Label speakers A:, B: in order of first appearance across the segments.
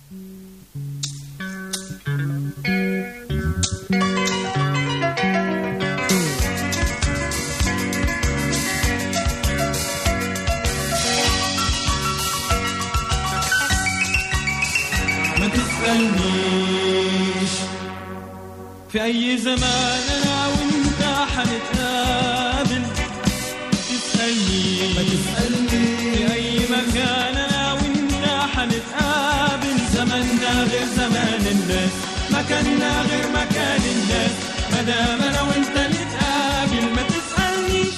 A: ما تسألنيش في أي زمان أنا وأنت حنتقابل تسألني
B: ما تسألني
A: في أي مكان أنا وأنت حنتقابل زماننا غير زمان الناس مكاننا غير مكان الناس مدام أنا وأنت نتقابل ما تسألنيش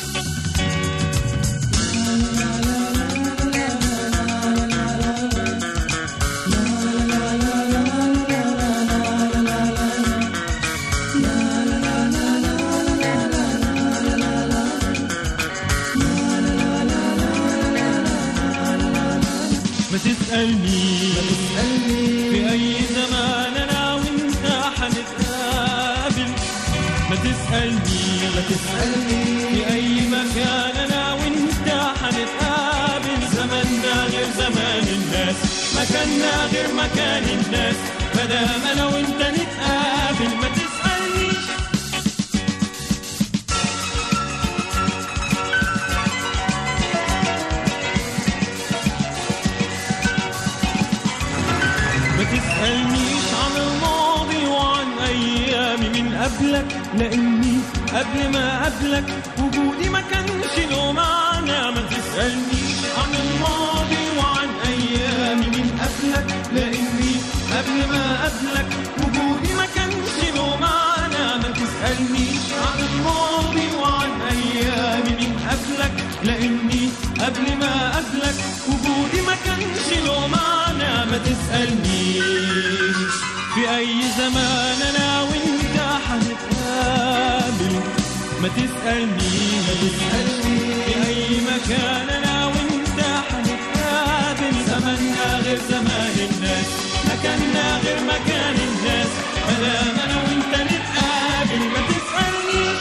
A: ما تسألني
B: تسألني
A: في أي زمان أنا وأنت حنتقابل ما تسألني
B: ما تسألني
A: في أي مكان أنا وأنت حنتقابل زماننا غير زمان الناس مكاننا غير مكان الناس مدام أنا وأنت نتقابل ما تسألنيش ما تسألنيش عن الماضي وعن أيامي من قبلك لأني قبل ما قبلك وجودي ما كانش له معنى ما تسألنيش عن الماضي وعن أيامي من قبلك لأني قبل ما قبلك وجودي ما كانش له معنى ما تسألنيش عن الماضي وعن أيامي من قبلك لأني قبل ما قبلك وجودي ما كانش له معنى ما تسألنيش في أي زمان أنا وأنت حنتقابل ما تسألنيش ما تسألني في أي مكان أنا وأنت حنتقابل زماننا غير زمان الناس مكاننا غير مكان الناس مدام أنا وأنت نتقابل ما تسألنيش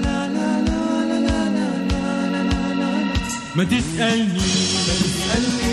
A: ما تسألني
B: تسألني